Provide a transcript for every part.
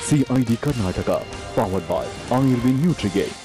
CID Karnataka powered by Ayurved Nutrigate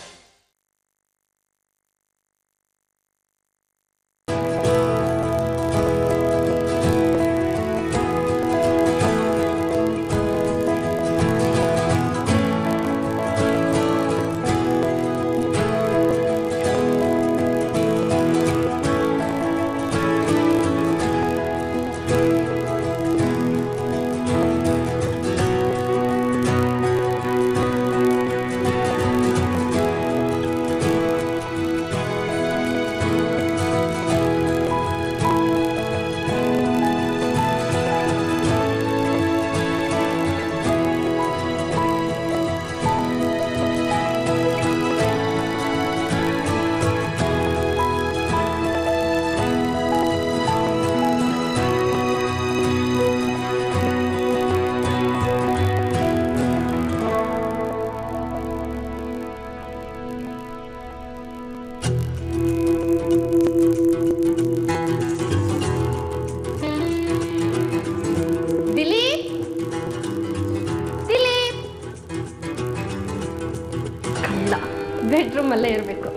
Dilip Dilip ಕಳ್ಳ bedroom ಅಲ್ಲೇ ಇರಬೇಕು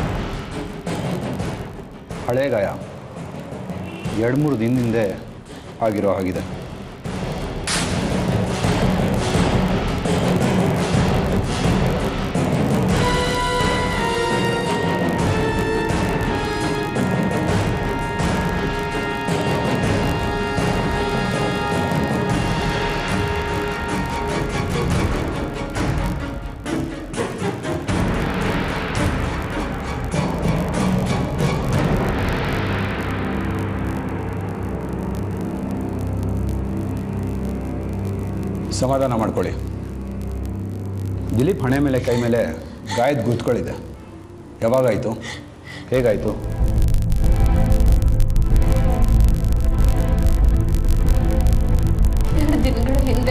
ಹಳೆ ಗಾಯ ಎರಡು ಮೂರು ದಿನದಿಂದೆ ಆಗಿರೋ ಆಗಿದೆ ಸಮಾಧಾನ ಮಾಡ್ಕೊಳ್ಳಿ ದಿಲೀಪ್ ಹಣೆ ಮೇಲೆ ಕೈ ಮೇಲೆ ಗಾಯದ ಗುರುತುಗಳಿದೆ ಯಾವಾಗಾಯಿತು ಹೇಗಾಯಿತು ಎರಡು ದಿನಗಳ ಹಿಂದೆ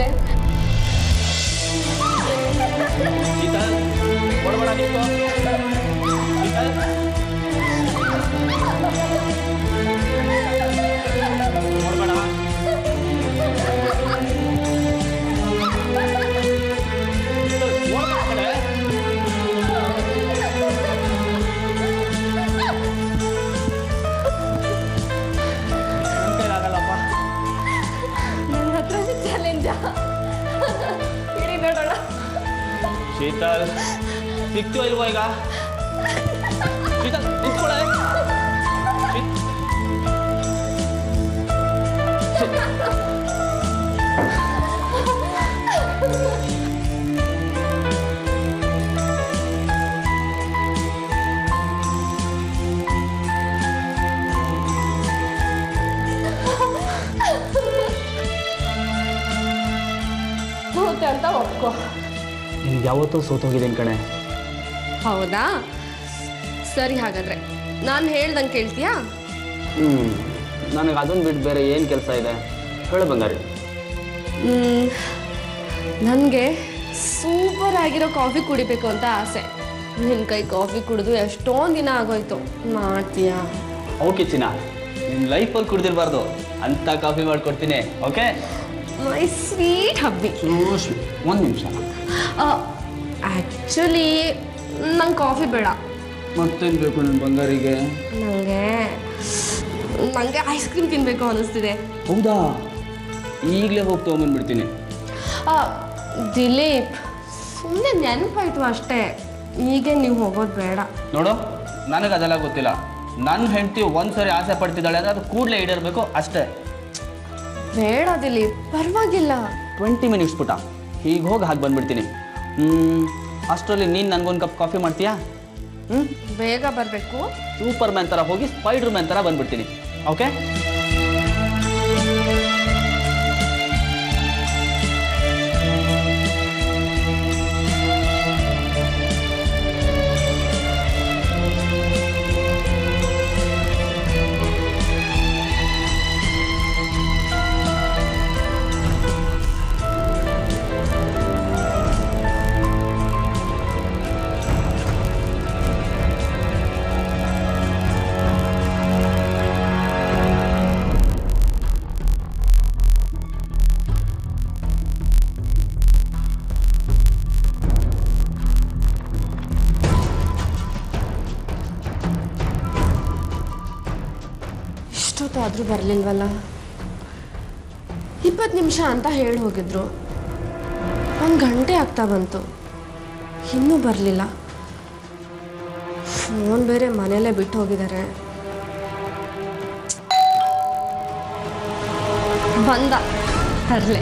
ಶೀತಲ್ ಕೊಡಬೇಡ ನಿಂತು ಶೀತಲ್ ಕೊಡ್ಬೇಡ ಶೀತಲ್, ಕೊಡ್ಬೇಡ ಕಣೆ. ನನ್ ಕೈಲಾಗಲ್ಲಪ್ಪ. ನನ್ನ ಹತ್ರ ಚಾಲೆಂಜ ಇರಿ ನೋಡೋಣ ಶೀತಲ್ ಸಿಕ್ತು ಇಲ್ವೋ ಈಗ ಶೀತಲ್ ನಿಂತ್ಕೊಳ್ಳೆ ಶೀತ್- ಶೀ- ಸೋತೆ ಅಂತ ಒಪ್ಕೋ ನಿನ್ಗೆ ಯಾವತ್ತೂ ಸೋತೋಗಿದ್ದೀನಿ ಕಣೆ ಹೌದಾ ಸರಿ ಹಾಗಾದ್ರೆ ನಾನು ಹೇಳ್ದಂಗೆ ಕೇಳ್ತೀಯಾ ಹ್ಞೂ ನನಗೆ ಅದನ್ನು ಬಿಟ್ಟು ಬೇರೆ ಏನು ಕೆಲಸ ಇದೆ ಹೇಳು ಬಂಗಾರಿ ನನಗೆ ಸೂಪರ್ ಆಗಿರೋ ಕಾಫಿ ಕುಡಿಬೇಕು ಅಂತ ಆಸೆ ನಿನ್ನ ಕೈ ಕಾಫಿ ಕುಡಿದು ಎಷ್ಟೊಂದು ದಿನ ಆಗೋಯ್ತು ಮಾಡ್ತೀಯಾ ಓಕೆ ಚಿನ್ನ ನಿಮ್ಮ ಲೈಫಲ್ಲಿ ಕುಡ್ದಿರಬಾರ್ದು ಅಂತ ಕಾಫಿ ಮಾಡ್ಕೊಡ್ತೀನಿ ಓಕೆ ಮೈ ಸ್ವೀಟ್ ಹಬ್ಬಿ ಒಂದು ನಿಮಿಷ ಆ್ಯಕ್ಚುಲಿ ನಂಗೆ ಕಾಫಿ ಬೇಡ ಮತ್ತೇನು ಬೇಕು ನನ್ನ ಬಂಗಾರಿಗೆ ನನಗೆ ನನಗೆ ಐಸ್ ಕ್ರೀಮ್ ತಿನ್ನಬೇಕು ಅನ್ನಿಸ್ತಿದೆ ಹೌದಾ ಈಗಲೇ ಹೋಗಿ ತೊಗೊಂಬಂದ್ಬಿಡ್ತೀನಿ ಆ, ದಿಲೀಪ್ ಸುಮ್ಮನೆ ನೆನಪಾಯ್ತು ಅಷ್ಟೇ ಹೀಗೆ ನೀವು ಹೋಗೋದು ಬೇಡ ನೋಡು ನನಗೆ ಅದೆಲ್ಲ ಗೊತ್ತಿಲ್ಲ ನನ್ನ ಹೆಂಡತಿ ಒಂದ್ಸರಿ ಆಸೆ ಪಡ್ತಿದ್ದಾಳೆ ಅಂದರೆ ಅದು ಕೂಡಲೇ ಈಡೇರಬೇಕು ಅಷ್ಟೇ ಬೇಡ ದಿಲೀಪ್ ಪರವಾಗಿಲ್ಲ ಟ್ವೆಂಟಿ ಮಿನಿಟ್ಸ್ ಪುಟ ಹೀಗೆ ಹೋಗಿ ಹಾಗೆ ಬಂದ್ಬಿಡ್ತೀನಿ ಹ್ಞೂ ಅಷ್ಟರಲ್ಲಿ ನೀನು ನನಗೊಂದು ಕಪ್ ಕಾಫಿ ಮಾಡ್ತೀಯಾ ಹ್ಞೂ ಬೇಗ ಬರಬೇಕು ಸೂಪರ್ ಮ್ಯಾನ್ ಥರ ಹೋಗಿ ಸ್ಪೈಡರ್ ಮ್ಯಾನ್ ಥರ ಬಂದ್ಬಿಡ್ತೀನಿ ಓಕೆ ಇಷ್ಟೊತ್ತಾದರೂ ಬರಲಿಲ್ವಲ್ಲ ಇಪ್ಪತ್ತು ನಿಮಿಷ ಅಂತ ಹೇಳಿ ಹೋಗಿದ್ರು ಒಂದು ಗಂಟೆ ಆಗ್ತಾ ಬಂತು ಇನ್ನೂ ಬರಲಿಲ್ಲ ಫೋನ್ ಬೇರೆ ಮನೇಲೇ ಬಿಟ್ಟು ಹೋಗಿದ್ದಾರೆ ಬಂದ ತರಲೆ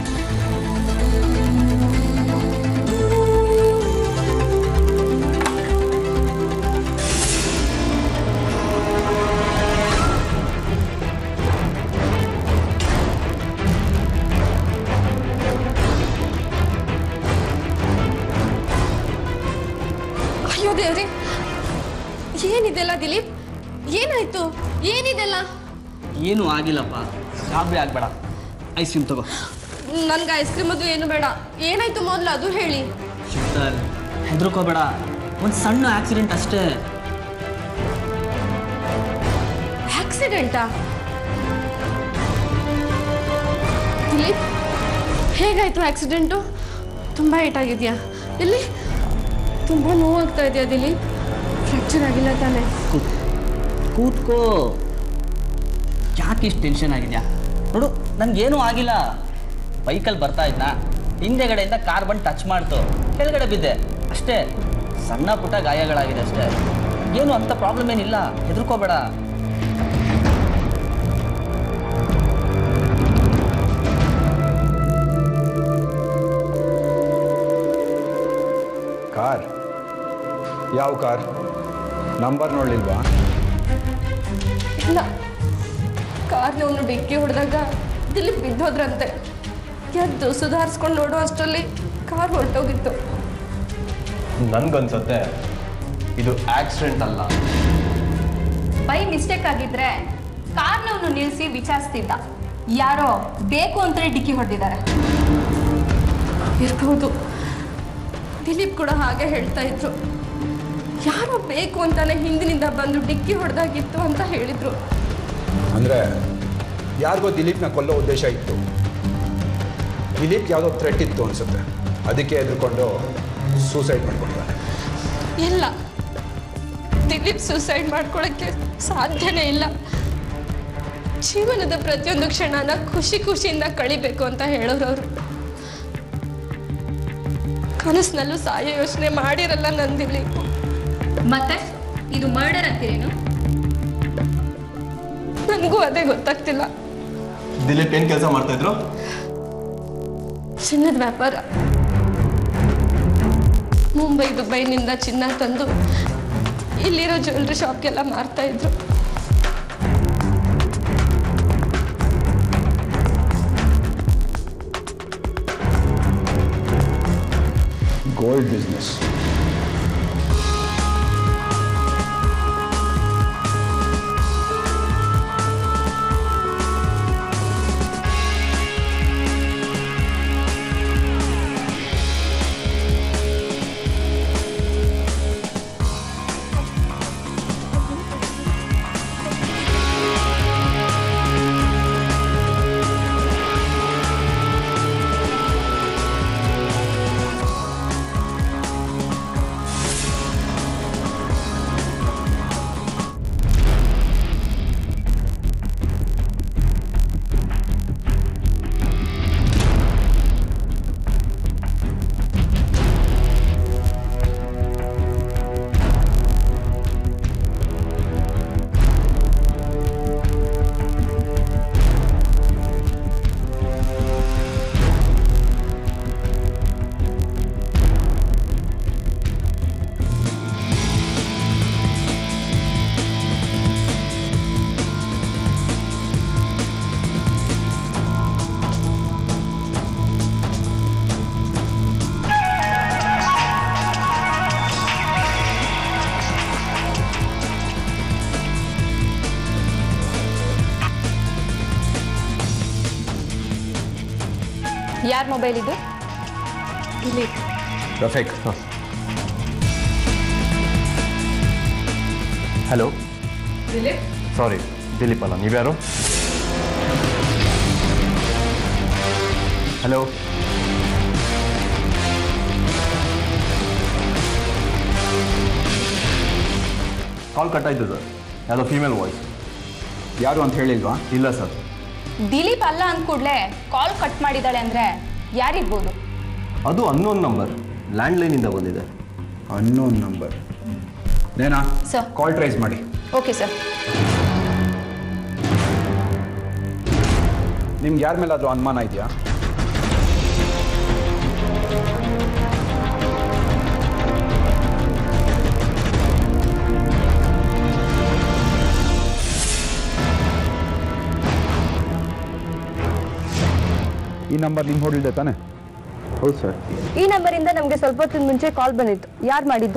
ಅಯ್ಯೋ ದೇವ್ರಿ ಏನಿದೆಲ್ಲ ದಿಲೀಪ್ ಏನಾಯ್ತು ಏನಿದೆಲ್ಲ ಏನೂ ಆಗಿಲ್ಲಪ್ಪ ಗಾಬರಿ ಆಗಬೇಡ ಐಸ್ ಕ್ರೀಮ್ ತಗೋ ನನ್ಗೆ ಐಸ್ ಕ್ರೀಮ್ ಅದು ಏನು ಬೇಡ ಏನಾಯ್ತು ಮೊದಲು ಅದು ಹೇಳಿ ಶೀತಲ್ ಹೆದರ್ಕೋಬೇಡ ಒಂದು ಸಣ್ಣ ಆಕ್ಸಿಡೆಂಟ್ ಅಷ್ಟೇ ಆಕ್ಸಿಡೆಂಟಾ ದಿಲೀಪ್ ಹೇಗಾಯ್ತು ಆಕ್ಸಿಡೆಂಟು ತುಂಬ ಏಟಾಗಿದೆಯಾ ಇಲ್ಲಿ ತುಂಬ ನೋವಾಗ್ತಾ ಇದೆಯಾ ದಿಲೀಪ್ ಫ್ರ್ಯಾಕ್ಚರ್ ಆಗಿಲ್ಲ ತಾನೇ ಕೂತ್ಕೋ ಯಾಕೆ ಇಷ್ಟು ಟೆನ್ಷನ್ ಆಗಿದೆಯಾ ನೋಡು ನನಗೇನೂ ಆಗಿಲ್ಲ ಬೈಕಲ್ಲಿ ಬರ್ತಾ ಇದ್ನಾ ಹಿಂದೆಗಡೆಯಿಂದ ಕಾರ್ ಬಂದು ಟಚ್ ಮಾಡ್ತು ಕೆಳಗಡೆ ಬಿದ್ದೆ ಅಷ್ಟೇ ಸಣ್ಣ ಪುಟ್ಟ ಗಾಯಗಳಾಗಿದೆ ಅಷ್ಟೇ ಏನು ಅಂತ ಪ್ರಾಬ್ಲಮ್ ಏನಿಲ್ಲ ಹೆದರ್ಕೋಬೇಡ ಕಾರ್ ಯಾವ ಕಾರ್ ನಂಬರ್ ನೋಡಲಿಲ್ವಾ ಇಲ್ಲ ಕಾರ್ನವನು ಡಿಕ್ಕಿ ಹೊಡೆದಾಗ ದಿಲೀಪ್ ಬಿದ್ದೋದ್ರಂತೆ ಎದ್ದು ಸುಧಾರಿಸ್ಕೊಂಡು ನೋಡೋ ಅಷ್ಟರಲ್ಲಿ ಕಾರ್ ಹೊರಟೋಗಿತ್ತು ನನ್ಗನ್ಸತ್ತೆ ಇದು ಆಕ್ಸಿಡೆಂಟ್ ಅಲ್ಲ ಬೈ ಮಿಸ್ಟೇಕ್ ಆಗಿದ್ರೆ ಕಾರ್ನವನು ನಿಲ್ಲಿಸಿ ವಿಚಾರಿಸ್ತಿದ್ದ ಯಾರೋ ಬೇಕು ಅಂತಲೇ ಡಿಕ್ಕಿ ಹೊಡೆದಿದ್ದಾರೆ ಇರ್ಬೋದು ದಿಲೀಪ್ ಕೂಡ ಹಾಗೆ ಹೇಳ್ತಾ ಇದ್ರು ಯಾರೋ ಬೇಕು ಅಂತಾನೆ ಹಿಂದಿನಿಂದ ಬಂದು ಡಿಕ್ಕಿ ಹೊಡೆದಾಗಿತ್ತು ಅಂತ ಹೇಳಿದ್ರು ಅಂದರೆ ಯಾರಿಗೋ ದಿಲೀಪ್ನ ಕೊಲ್ಲೋ ಉದ್ದೇಶ ಇತ್ತು ದಿಲೀಪ್ ಯಾವುದೋ ಥ್ರೆಟ್ ಇತ್ತು ಅನಿಸುತ್ತೆ ಅದಕ್ಕೆ ಎದುರ್ಕೊಂಡು ಸೂಸೈಡ್ ಮಾಡ್ಕೊಂಡಿದ್ದಾನೆ ಇಲ್ಲ ದಿಲೀಪ್ ಸೂಸೈಡ್ ಮಾಡ್ಕೊಳ್ಳೋಕ್ಕೆ ಸಾಧ್ಯನೇ ಇಲ್ಲ ಜೀವನದ ಪ್ರತಿಯೊಂದು ಕ್ಷಣನ ಖುಷಿ ಖುಷಿಯಿಂದ ಕಳಿಬೇಕು ಅಂತ ಹೇಳೋರು ಅವರು ಕನಸಿನಲ್ಲೂ ಸಾಯೋ ಯೋಚನೆ ಮಾಡಿರಲ್ಲ ನನ್ನ ದಿಲೀಪ್ ಮತ್ತೆ ಇದು ಮರ್ಡರ್ ಅಂತೀರೇನು ನನಗೂ ಅದೇ ಗೊತ್ತಾಗ್ತಿಲ್ಲ ದಿಲೀಪ್ ಏನ್ ಕೆಲಸ ಮಾಡ್ತಾ ಇದ್ರು ಚಿನ್ನದ ವ್ಯಾಪಾರ ಮುಂಬೈ ದುಬೈನಿಂದ ಚಿನ್ನ ತಂದು ಇಲ್ಲಿರೋ ಜ್ಯುವೆಲ್ರಿ ಶಾಪ್ಗೆಲ್ಲ ಮಾರ್ತಾ ಇದ್ರು ಗೋಲ್ಡ್ ಬಿಸ್ನೆಸ್ ಯಾರ ಮೊಬೈಲ್ ಇದು ದಿಲೀಪ್ ರಫೇಕ್ ಹಲೋ ದಿಲೀಪ್ ಸಾರಿ ದಿಲೀಪ್ ಅಲ್ಲ ನೀವ್ಯಾರು ಹಲೋ ಕಾಲ್ ಕಟ್ ಆಯ್ತು ಸರ್ ಯಾವುದೋ ಫೀಮೇಲ್ ವಾಯ್ಸ್ ಯಾರು ಅಂತ ಹೇಳಿಲ್ವಾ ಇಲ್ಲ ಸರ್ ದಿಲೀಪ್ ಅಲ್ಲ ಅಂದ ಕೂಡಲೇ ಕಾಲ್ ಕಟ್ ಮಾಡಿದ್ದಾಳೆ ಅಂದರೆ ಯಾರಿರ್ಬೋದು ಅದು ಅನ್ನೋನ್ ನಂಬರ್ ಲ್ಯಾಂಡ್ಲೈನಿಂದ ಬಂದಿದೆ ಅನ್ನೋನ್ ನಂಬರ್ ನೇನಾ Sir. ಕಾಲ್ ಟ್ರೇಸ್ ಮಾಡಿ ಓಕೆ ಸರ್ ನಿಮ್ಗೆ ಯಾರ ಮೇಲಾದರೂ ಅನುಮಾನ ಇದೆಯಾ ಈ ನಂಬರ್ ನಿಮ್ಮ ಹೊಡಿಲ್ದೆ ತಾನೆ ಹೌದು ಸರ್ ಈ ನಂಬರಿಂದ ನಮಗೆ ಸ್ವಲ್ಪ ಹೊತ್ತಿನ ಮುಂಚೆ ಕಾಲ್ ಬಂದಿತ್ತು ಯಾರು ಮಾಡಿದ್ದು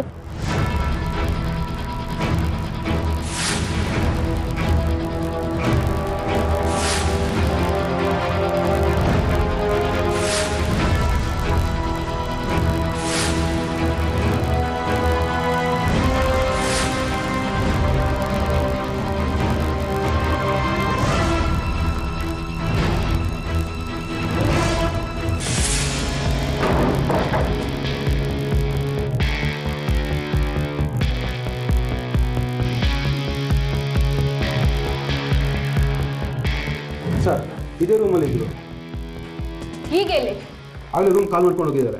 ಇದೇ ರೂಮಲ್ಲಿ ಇದ್ರು ಈಗ ಎಲ್ಲಿ ಆಗಲೇ ರೂಮ್ ಕಾಲ್ ಮಾಡ್ಕೊಂಡು ಹೋಗಿದ್ದಾರೆ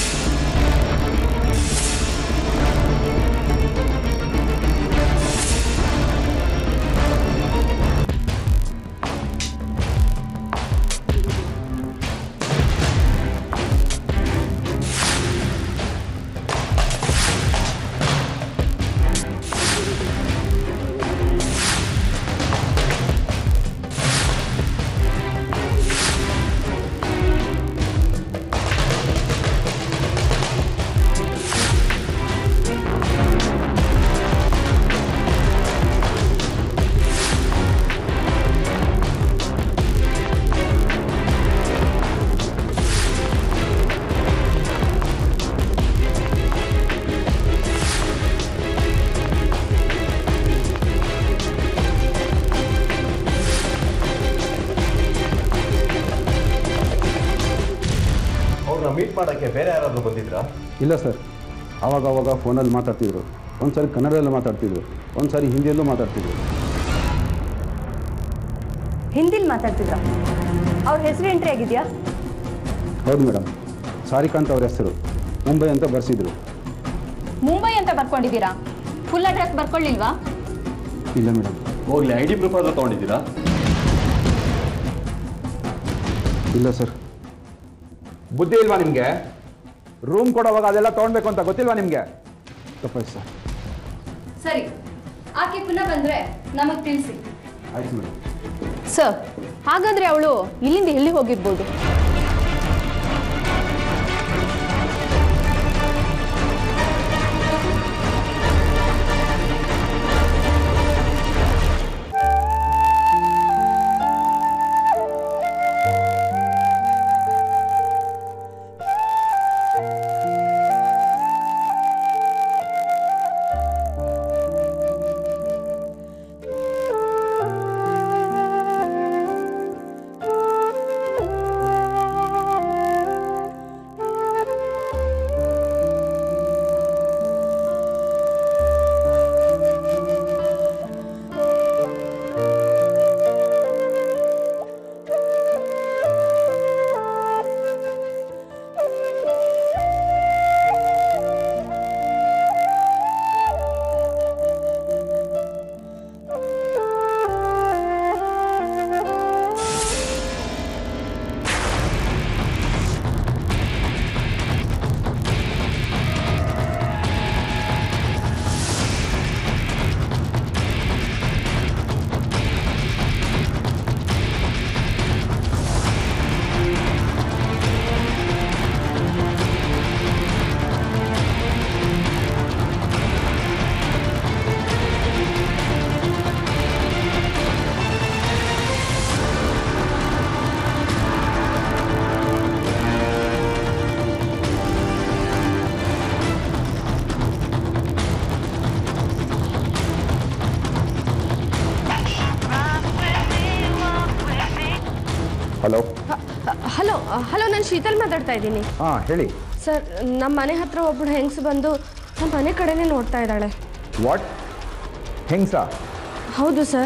ಅವ್ರನ್ನ ಮೀಟ್ ಮಾಡೋಕ್ಕೆ ಬೇರೆ ಯಾರಾದರೂ ಬಂದಿದ್ರಾ ಇಲ್ಲ ಸರ್ ಆವಾಗ ಆವಾಗ ಫೋನಲ್ಲಿ ಮಾತಾಡ್ತಿದ್ರು ಒಂದು ಸಾರಿ ಕನ್ನಡದಲ್ಲೂ ಮಾತಾಡ್ತಿದ್ರು ಒಂದು ಸಾರಿ ಹಿಂದಿಯಲ್ಲೂ ಮಾತಾಡ್ತಿದ್ರು ಹಿಂದಿಲ್ ಮಾತಾಡ್ತಿದ್ರ ಅವ್ರ ಹೆಸರು ಎಂಟ್ರಿ ಆಗಿದೆಯಾ ಹೌದು ಮೇಡಮ್ ಸಾರಿಕಾಂತ್ ಅವ್ರ ಹೆಸರು ಮುಂಬೈ ಅಂತ ಬರ್ಸಿದ್ರು ಮುಂಬೈ ಅಂತ ಬರ್ಕೊಂಡಿದ್ದೀರಾ ಫುಲ್ ಅಡ್ರೆಸ್ ಬರ್ಕೊಳ್ಳಿಲ್ವಾ ಇಲ್ಲ ಮೇಡಮ್ ಹೋಗ್ಲಿ ಐ ಡಿ ಪ್ರೂಫ್ ಆದರೂ ತೊಗೊಂಡಿದ್ದೀರಾ ಇಲ್ಲ ಸರ್ ಬುದ್ಧಿ ಇಲ್ವಾ ನಿಮಗೆ ರೂಮ್ ಕೊಡೋವಾಗ ಅದೆಲ್ಲ ತೊಗೊಳ್ಬೇಕು ಅಂತ ಗೊತ್ತಿಲ್ವಾ ನಿಮಗೆ ತಪ್ಪಾಯ್ತು ಸರ್ ಸರಿ ಆಕೆ ಪುನಃ ಬಂದ್ರೆ ನಮಗೆ ತಿಳಿಸಿ ಆಯ್ತು ಮೇಡಮ್ ಸರ್ ಹಾಗಾದ್ರೆ ಅವಳು ಇಲ್ಲಿಂದ ಎಲ್ಲಿ ಹೋಗಿರ್ಬೋದು ಹಲೋ ಹಲೋ ಹಲೋ ನಾನು ಶೀತಲ್ ಮಾತಾಡ್ತಾ ಇದ್ದೀನಿ ಹಾಂ ಹೇಳಿ ಸರ್ ನಮ್ಮ ಮನೆ ಹತ್ರ ಒಬ್ಬಳು ಹೆಂಗಸು ಬಂದು ನಮ್ಮ ಮನೆ ಕಡೆನೇ ನೋಡ್ತಾ ಇದ್ದಾಳೆ ವಾಟ್ ಹೆಂಗ್ಸ ಹೌದು ಸರ್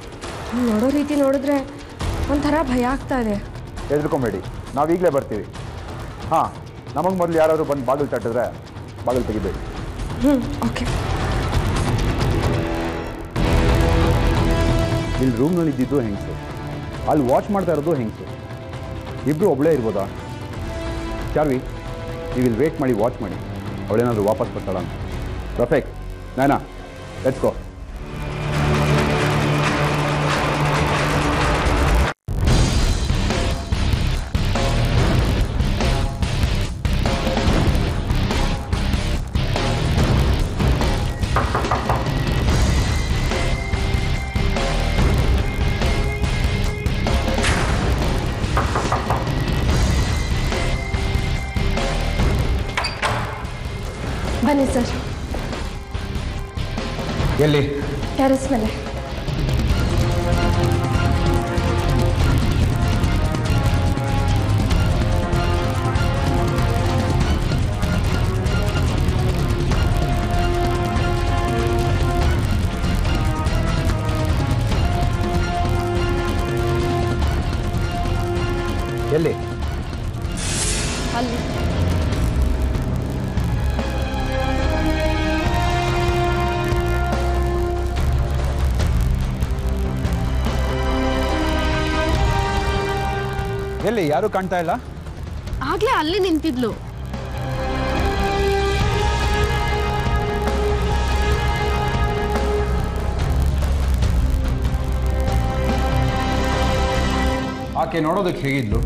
ನೋಡೋ ರೀತಿ ನೋಡಿದ್ರೆ ಒಂಥರ ಭಯ ಆಗ್ತಾ ಇದೆ ಹೆದರ್ಕೊಂಬೇಡಿ ನಾವು ಈಗಲೇ ಬರ್ತೀವಿ ಹಾಂ ನಮಗೆ ಮೊದಲು ಯಾರಾದರೂ ಬಂದು ಬಾಗಿಲು ತಟ್ಟಿದ್ರೆ ಬಾಗಿಲು ತೆಗಿಬೇಡಿ ಹ್ಞೂ ಓಕೆ ಇಲ್ಲಿ ರೂಮ್ನಲ್ಲಿ ಇದ್ದಿದ್ದು ಹೆಂಗಸು ಅಲ್ಲಿ ವಾಚ್ ಮಾಡ್ತಾ ಇರೋದು ಹೆಂಗಸು ಇಬ್ಬರು ಒಬ್ಬಳೇ ಇರ್ಬೋದಾ ಚಾರ್ವಿ ನೀವು ಇಲ್ಲಿ ವೇಟ್ ಮಾಡಿ ವಾಚ್ ಮಾಡಿ ಅವಳೇನಾದರೂ ವಾಪಸ್ ಬರ್ತಾಳ ಅಂತ ರಫೇಕ್ ನಾನಾ ಲೆಟ್ಸ್ ಗೋ ಬನ್ನಿ ಸರ್ ಎಲ್ಲಿ ಟೆರೆಸ್ ಮೇಲೆ ಎಲ್ಲಿ ಅಲ್ಲಿ ಎಲ್ಲಿ ಯಾರೂ ಕಾಣ್ತಾ ಇಲ್ಲ ಆಗ್ಲೇ ಅಲ್ಲಿ ನಿಂತಿದ್ಲು ಆಕೆ ನೋಡೋದಕ್ಕೆ ಹೇಗಿದ್ಲು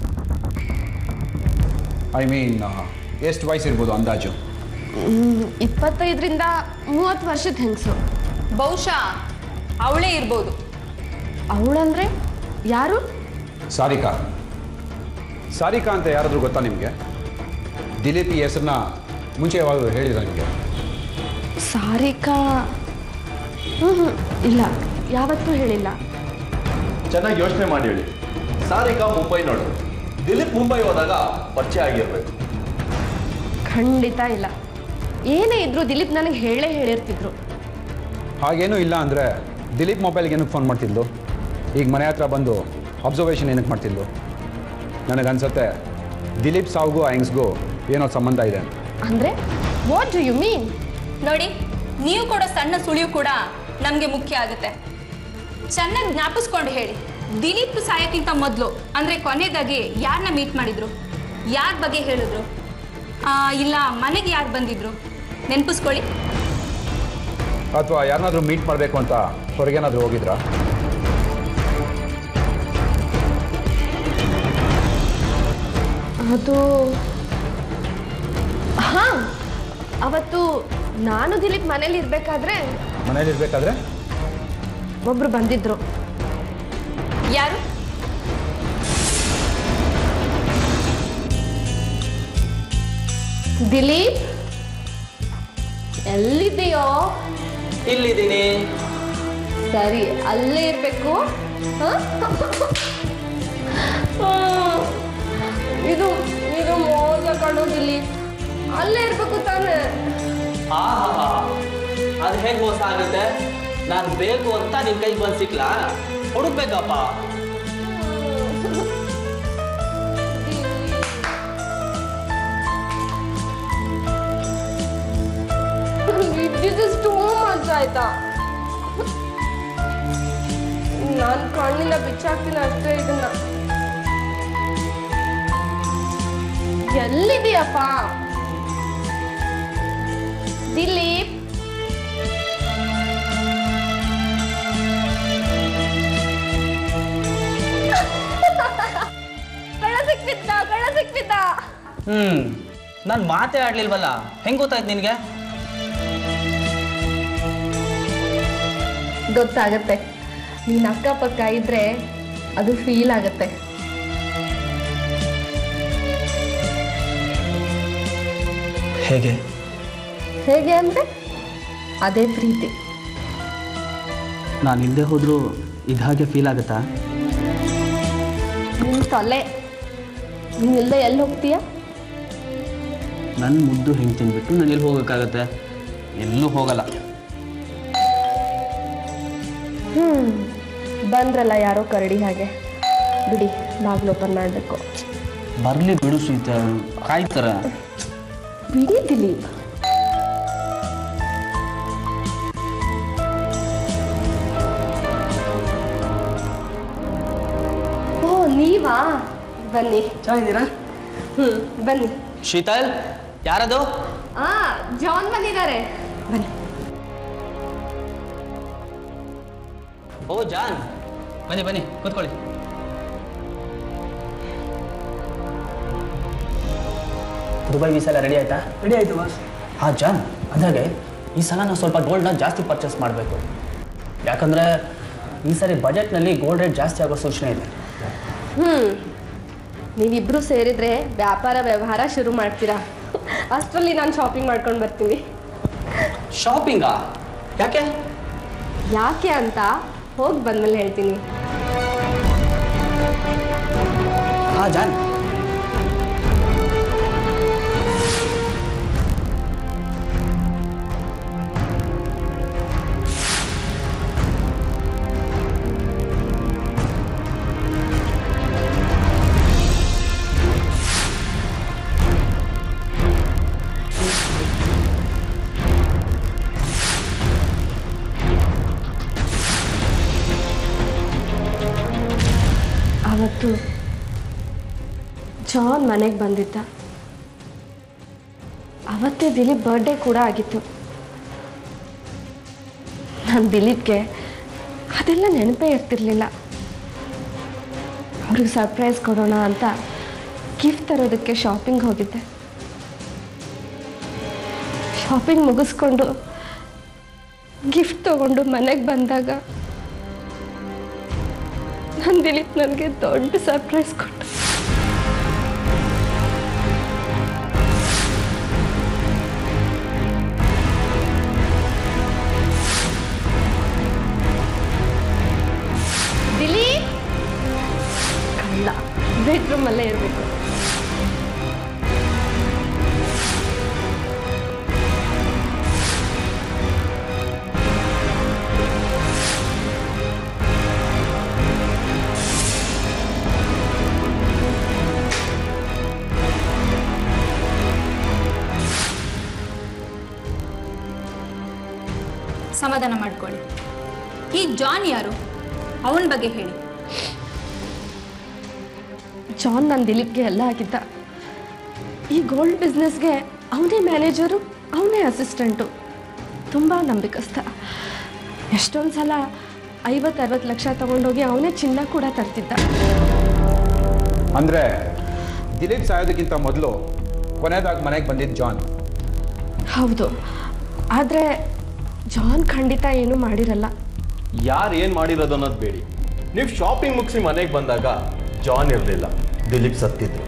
ಐ ಮೀನ್ ಎಷ್ಟು ವಯಸ್ಸಿರ್ಬೋದು ಅಂದಾಜು ಇಪ್ಪತ್ತೈದರಿಂದ ಮೂವತ್ತು ವರ್ಷದ ಹೆಂಗಸು ಬಹುಶಃ ಅವಳೇ ಇರ್ಬೋದು ಅವಳಂದ್ರೆ ಯಾರು ಸಾರಿಕಾ ಸಾರಿಕಾ ಅಂತ ಯಾರಾದರೂ ಗೊತ್ತಾ ನಿಮಗೆ ದಿಲೀಪ್ ಈ ಹೆಸರನ್ನ ಮುಂಚೆ ಯಾವಾಗಲೂ ಹೇಳಿದ್ರ ನಿಮಗೆ ಸಾರಿಕಾ ಹ್ಞೂ ಹ್ಞೂ ಇಲ್ಲ ಯಾವತ್ತೂ ಹೇಳಿಲ್ಲ ಚೆನ್ನಾಗಿ ಯೋಚನೆ ಮಾಡಿ ಹೇಳಿ ಸಾರಿಕಾ ಮುಂಬೈ ನೋಡು ದಿಲೀಪ್ ಮುಂಬೈ ಹೋದಾಗ ಪರಿಚಯ ಆಗಿರ್ಬೇಕು ಖಂಡಿತ ಇಲ್ಲ ಏನೇ ಇದ್ರು ದಿಲೀಪ್ ನನಗೆ ಹೇಳೇ ಹೇಳಿರ್ತಿದ್ರು ಹಾಗೇನೂ ಇಲ್ಲ ಅಂದರೆ ದಿಲೀಪ್ ಮೊಬೈಲ್ಗೆ ಏನಕ್ಕೆ ಫೋನ್ ಮಾಡ್ತಿದ್ಲು ಈಗ ಮನೆ ಹತ್ರ ಬಂದು ಅಬ್ಸರ್ವೇಷನ್ ಏನಕ್ಕೆ ಮಾಡ್ತಿದ್ಲು ನನಗನ್ಸುತ್ತೆ ದಿಲೀಪ್ ಸಾವ್ಗೂ ಆ ಹೆಂಗ್ಸ್ಗೂ ಏನೋ ಸಂಬಂಧ ಇದೆ ಅಂತ ಅಂದರೆ ವಾಟ್ ಡು ಯು ಮೀನ್ ನೋಡಿ ನೀವು ಕೊಡೋ ಸಣ್ಣ ಸುಳಿವು ಕೂಡ ನಮಗೆ ಮುಖ್ಯ ಆಗುತ್ತೆ ಚೆನ್ನಾಗಿ ಜ್ಞಾಪಿಸ್ಕೊಂಡು ಹೇಳಿ ದಿಲೀಪ್ ಸಾಯಕ್ಕಿಂತ ಮೊದಲು ಅಂದರೆ ಕೊನೆಯದಾಗಿ ಯಾರನ್ನ ಮೀಟ್ ಮಾಡಿದ್ರು ಯಾರ ಬಗ್ಗೆ ಹೇಳಿದ್ರು ಆ, ಇಲ್ಲ ಮನೆಗೆ ಯಾರು ಬಂದಿದ್ರು ನೆನಪಿಸ್ಕೊಳ್ಳಿ ಅಥವಾ ಯಾರನ್ನಾದ್ರೂ ಮೀಟ್ ಮಾಡಬೇಕು ಅಂತ ಹೊರಗೇನಾದರೂ ಹೋಗಿದ್ರಾ ಅದು ಹಾಂ ಅವತ್ತು ನಾನು ದಿಲೀಪ್ ಮನೇಲಿ ಇರಬೇಕಾದ್ರೆ ಮನೇಲಿ ಇರಬೇಕಾದ್ರೆ ಒಬ್ರು ಬಂದಿದ್ರು ಯಾರು ದಿಲೀಪ್ ಎಲ್ಲಿದೆಯೋ ಇಲ್ಲಿದ್ದೀನಿ ಸರಿ ಅಲ್ಲೇ ಇರಬೇಕು ಇದು ಇದು ಮೋಸ ಕಣೋ ದಿಲೀಪ್ ಅಲ್ಲೇ ಇರಬೇಕು ತಾನೇ ಆಹಾ ಅದು ಹೇಗೆ ಮೋಸ ಆಗುತ್ತೆ ನಾನು ಬೇಕು ಅಂತ ನಿನ್ ಕೈಗೆ ಬಂದು ಸಿಕ್ಲಾ ಹುಡುಕ್ಬೇಕಪ್ಪ ದಿಸ್ ಇಸ್ ಟೂ ಮಚ್ ಆಯ್ತಾ ನಾನು ಕಣ್ಣಿಂದ ಬಿಚ್ಚಾಕ್ತೀನಿ ಅಷ್ಟೇ ಇದನ್ನ ಎಲ್ಲಿದೆಯಪ್ಪ ದಿಲೀಪ್ ಕಳ್ಳ ಸಿಕ್ಬಿದ್ದ ಕಳ್ಳ ಸಿಕ್ಬಿದ್ದ ಹ್ಮ್ ನಾನು ಮಾತೇ ಆಡ್ಲಿಲ್ವಲ್ಲ ಹೆಂಗ್ ಗೊತ್ತಾಯ್ತು ನಿನ್ಗೆ ಗೊತ್ತಾಗತ್ತೆ ನೀನ್ ಅಕ್ಕಪಕ್ಕ ಇದ್ರೆ ಅದು ಫೀಲ್ ಆಗತ್ತೆ ಹೇಗೆ ಹೇಗೆ ಅಂದ್ರೆ ಅದೇ ಪ್ರೀತಿ ನಾನು ಇಲ್ಲದೆ ಹೋದ್ರೂ ಇದು ಹಾಗೆ ಫೀಲ್ ಆಗುತ್ತಾ ನಿನ್ ತಲೆ ನೀನ್ ಇಲ್ದೆ ಎಲ್ಲಿ ಹೋಗ್ತೀಯ ನನ್ನ ಮುದ್ದು ಹೆಂಗೆ ತಿಂದ್ಬಿಟ್ಟು ನಾನು ಎಲ್ಲಿ ಹೋಗೋಕ್ಕಾಗತ್ತೆ ಎಲ್ಲೂ ಹೋಗಲ್ಲ ಹ್ಮ್ ಬಂದ್ರಲ್ಲ ಯಾರೋ ಕರಡಿ ಹಾಗೆ ಬಿಡಿ ಬಾಗ್ಲು ಓಪನ್ ಮಾಡಬೇಕು ಬರಲಿ ಬಿಡು ಸೀತ ಕಾಯ್ತಾರ ಬಿಡಿ ದಿಲೀಪ್ ಓ ನೀವಾ ಬನ್ನಿ ಚೆನ್ನಾಗಿದ್ದೀರಾ ಹ್ಮ್ ಬನ್ನಿ ಶೀತಲ್ ಯಾರದು ಆ ಜಾನ್ ಬಂದಿದ್ದಾರೆ ಬನ್ನಿ ಓ ಜಾನ್ ಬನ್ನಿ ಬನ್ನಿ ಕೂತ್ಕೊಳ್ಳಿ ದುಬೈ ವೀಸಾ ಎಲ್ಲ ರೆಡಿ ಆಯ್ತಾ ರೆಡಿ ಆಯ್ತು ಬಾಸ್ ಹಾಂ ಜಾನ್ ಅಂದಾಗೆ ಈ ಸಲ ನಾವು ಸ್ವಲ್ಪ ಗೋಲ್ಡ್ನ ಜಾಸ್ತಿ ಪರ್ಚೇಸ್ ಮಾಡಬೇಕು ಯಾಕಂದರೆ ಈ ಸರಿ ಬಜೆಟ್ನಲ್ಲಿ ಗೋಲ್ಡ್ ರೇಟ್ ಜಾಸ್ತಿ ಆಗೋ ಸೂಚನೆ ಇದೆ ಹ್ಮ್ ನೀವಿಬ್ರು ಸೇರಿದ್ರೆ ವ್ಯಾಪಾರ ವ್ಯವಹಾರ ಶುರು ಮಾಡ್ತೀರಾ ಅಷ್ಟರಲ್ಲಿ ನಾನು ಶಾಪಿಂಗ್ ಮಾಡ್ಕೊಂಡು ಬರ್ತೀನಿ ಶಾಪಿಂಗಾ ಯಾಕೆ ಯಾಕೆ ಅಂತ ಹೋಗಿ ಬಂದ್ಮೇಲೆ ಹೇಳ್ತೀನಿ ಹಾಂ ಜಾನ್ ಅವತ್ತು ಜಾನ್ ಮನೆಗೆ ಬಂದಿದ್ದ ಅವತ್ತೇ ದಿಲೀಪ್ ಬರ್ಡೇ ಕೂಡ ಆಗಿತ್ತು ನಾನು ದಿಲೀಪ್ಗೆ ಅದೆಲ್ಲ ನೆನಪೇ ಇರ್ತಿರ್ಲಿಲ್ಲ ಅವ್ರಿಗೆ ಸರ್ಪ್ರೈಸ್ ಕೊಡೋಣ ಅಂತ ಗಿಫ್ಟ್ ತರೋದಕ್ಕೆ ಶಾಪಿಂಗ್ ಹೋಗಿದ್ದೆ ಶಾಪಿಂಗ್ ಮುಗಿಸ್ಕೊಂಡು ಗಿಫ್ಟ್ ತಗೊಂಡು ಮನೆಗೆ ಬಂದಾಗ ನನ್ನ ದಿಲೀಪ್ ನನಗೆ ದೊಡ್ಡ ಸರ್ಪ್ರೈಸ್ ಕೊಟ್ಟು ದಿಲೀಪ್ ಕಳ್ಳ ಬೆಡ್ರೂಮಲ್ಲೇ ಇರಬೇಕು ಸಮಾಧಾನ ಮಾಡ್ಕೊಳ್ಳಿ ಈ ಜಾನ್ ಯಾರು ಅವನ ಬಗ್ಗೆ ಹೇಳಿ ಜಾನ್ ನನ್ನ ದಿಲೀಪ್ಗೆ ಎಲ್ಲ ಆಗಿದ್ದ ಈ ಗೋಲ್ಡ್ ಬಿಸ್ನೆಸ್ಗೆ ಅವನೇ ಮ್ಯಾನೇಜರು ಅವನೇ ಅಸಿಸ್ಟೆಂಟು ತುಂಬ ನಂಬಿಕಸ್ಥ ಎಷ್ಟೊಂದು ಸಲ ಐವತ್ತು ಅರವತ್ತು ಲಕ್ಷ ತಗೊಂಡೋಗಿ ಅವನೇ ಚಿನ್ನ ಕೂಡ ತರ್ತಿದ್ದ ಅಂದರೆ ದಿಲೀಪ್ ಸಾಯೋದಕ್ಕಿಂತ ಮೊದಲು ಕೊನೆಯದಾಗಿ ಮನೆಗೆ ಬಂದಿದ್ದು ಜಾನ್ ಹೌದು ಆದರೆ ಜಾನ್ ಖಂಡಿತ ಏನೂ ಮಾಡಿರಲ್ಲ ಯಾರು ಏನು ಮಾಡಿರೋದು ಅನ್ನೋದು ಬೇಡಿ ನೀವು ಶಾಪಿಂಗ್ ಮುಗಿಸಿ ಮನೆಗೆ ಬಂದಾಗ ಜಾನ್ ಇರಲಿಲ್ಲ ದಿಲೀಪ್ ಸತ್ತಿದ್ರು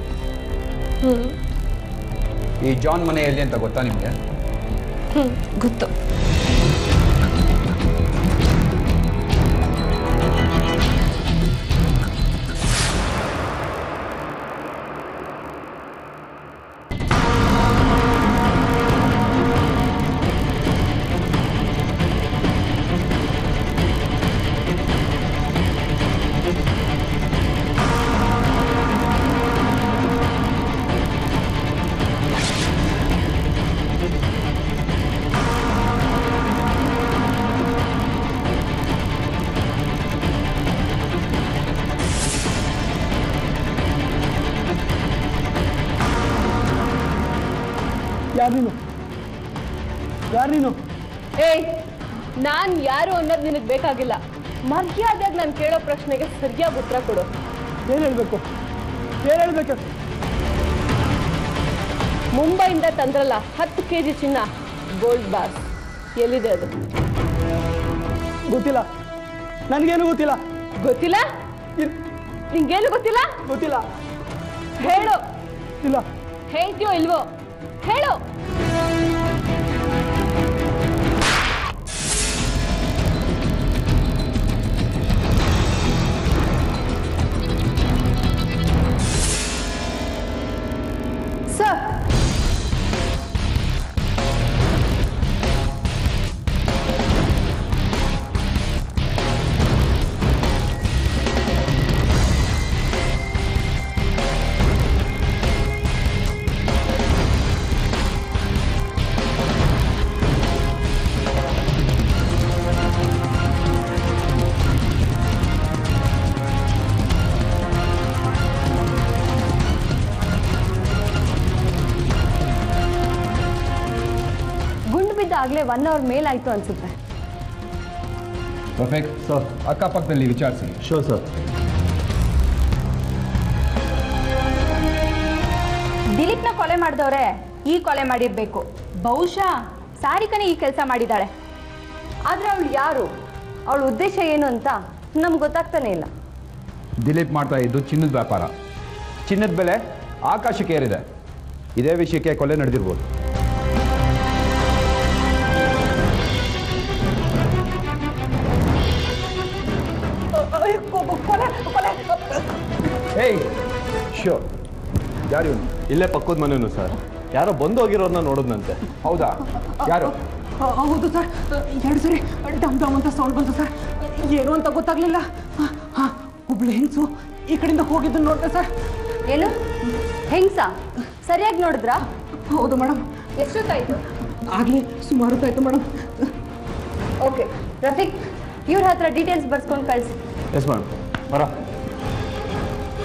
ಈ ಜಾನ್ ಮನೆ ಎಲ್ಲಿ ಅಂತ ಗೊತ್ತಾ ನಿಮಗೆ ಹ್ಞೂ ಗೊತ್ತು ಯಾರು ನೀನು ಯಾರು ನೀನು ಏಯ್ ನಾನ್ ಯಾರು ಅನ್ನೋದು ನಿನಗೆ ಬೇಕಾಗಿಲ್ಲ ಮರ್ಯಾದೆಯಾಗಿ ನಾನು ಕೇಳೋ ಪ್ರಶ್ನೆಗೆ ಸರಿಯಾಗಿ ಉತ್ತರ ಕೊಡು ಏನು ಹೇಳಬೇಕು ಏನು ಹೇಳಬೇಕು ಮುಂಬೈಯಿಂದ ತಂದ್ರಲ್ಲ ಹತ್ತು ಕೆ ಜಿ ಚಿನ್ನ ಗೋಲ್ಡ್ ಬಾಸ್ ಎಲ್ಲಿದೆ ಅದು ಗೊತ್ತಿಲ್ಲ ನನಗೇನು ಗೊತ್ತಿಲ್ಲ ಗೊತ್ತಿಲ್ಲ ಇಲ್- ನಿಂಗೇನು ಗೊತ್ತಿಲ್ಲ ಗೊತ್ತಿಲ್ಲ ಹೇಳು ಇಲ್ಲ ಹೇಳ್ತೀಯೋ ಇಲ್ವೋ ಹೇಳು ಸರ್ ಗುಂಡು ಬಿದ್ದ ಆಗ್ಲೇ ಒನ್ ಅವರ್ ಮೇಲಾಯ್ತು ಅನ್ಸುತ್ತೆ ಪರ್ಫೆಕ್ಟ್ ಸರ್ ಅಕ್ಕಪಕ್ಕದಲ್ಲಿ ವಿಚಾರಿಸಿ ಶೋ ಸರ್ ದಿಲೀಪ್ನ ಕೊಲೆ ಮಾಡಿದವ್ರೆ ಈ ಕೊಲೆ ಮಾಡಿರ್ಬೇಕು ಬಹುಶಃ ಸಾರಿಕನೇ ಈ ಕೆಲಸ ಮಾಡಿದ್ದಾಳೆ ಆದ್ರೆ ಅವಳು ಯಾರು ಅವಳ ಉದ್ದೇಶ ಏನು ಅಂತ ನಮ್ಗೆ ಗೊತ್ತಾಗ್ತಾನೆ ಇಲ್ಲ ದಿಲೀಪ್ ಮಾಡ್ತಾ ಇದ್ದು ಚಿನ್ನದ ವ್ಯಾಪಾರ ಚಿನ್ನದ ಬೆಲೆ ಆಕಾಶಕ್ಕೆ ಏರಿದೆ ಇದೇ ವಿಷಯಕ್ಕೆ ಕೊಲೆ ನಡೆದಿರ್ಬೋದು ಏಯ್ ಶ್ಯೂರ್ ಯಾರು ಇವನು ಇಲ್ಲೇ ಪಕ್ಕದ ಮನೇನು ಸರ್ ಯಾರೋ ಬಂದು ಹೋಗಿರೋರನ್ನ ನೋಡಿದ್ನಂತೆ ಹೌದಾ ಯಾರು ಹೌದು ಸರ್ ಎರಡು ಸರಿ ಡಮ್ ಡಮ್ ಅಂತ ಸೌಂಡ್ ಬಂತು ಸರ್ ಏನು ಅಂತ ಗೊತ್ತಾಗ್ಲಿಲ್ಲ ಹಾಂ ಒಬ್ಳು ಹೆಂಗಸು ಈ ಕಡೆಯಿಂದ ಹೋಗಿದ್ದು ನೋಡಿದೆ ಸರ್ ಏನು ಹೆಂಗ್ಸ ಸರಿಯಾಗಿ ನೋಡಿದ್ರಾ ಹೌದು ಮೇಡಮ್ ಎಷ್ಟೊತ್ತಾಯ್ತು ಆಗಲೇ ಸುಮಾರು ಹೊತ್ತಾಯ್ತು ಮೇಡಮ್ ಓಕೆ ರಫೀಕ್ ಇವ್ರ ಹತ್ರ ಡೀಟೇಲ್ಸ್ ಬರ್ಸ್ಕೊಂಡು ಕಳಿಸಿ ಎಸ್ ಮೇಡಮ್ ಬರ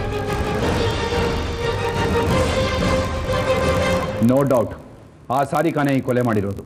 ನೋ ಡೌಟ್ ಆ ಸಾರಿಕಾನೇ ಈ ಕೊಲೆ ಮಾಡಿರೋದು